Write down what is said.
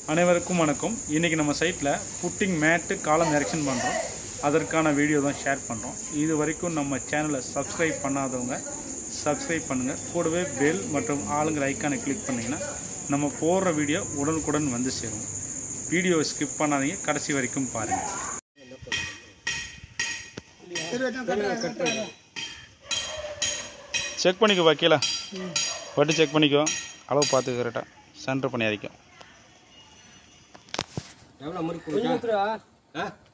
அனைவருக்கும் வணக்கம் இன்றைக்கி நம்ம சைட்டில் புட்டிங் மேட்டு காலம் எரெக்ஷன் பண்ணுறோம் அதற்கான வீடியோ தான் ஷேர் பண்ணுறோம் இது வரைக்கும் நம்ம சேனலை சப்ஸ்கிரைப் பண்ணாதவங்க சப்ஸ்கிரைப் பண்ணுங்கள் கூடவே பெல் மற்றும் ஆளுங்கிற ஐக்கானை கிளிக் பண்ணிங்கன்னா நம்ம போடுற வீடியோ உடனுக்குடன் வந்து சேரும் வீடியோவை ஸ்கிப் பண்ணாதீங்க கடைசி வரைக்கும் பாருங்கள் செக் பண்ணிக்கோ வைக்கல வட்டி செக் பண்ணிக்கோ அளவு பார்த்து கரெக்டாக சென்டர் பண்ணி அரைக்கும் எவ்வளோ முறுக்கு கொடுத்தா? ஆ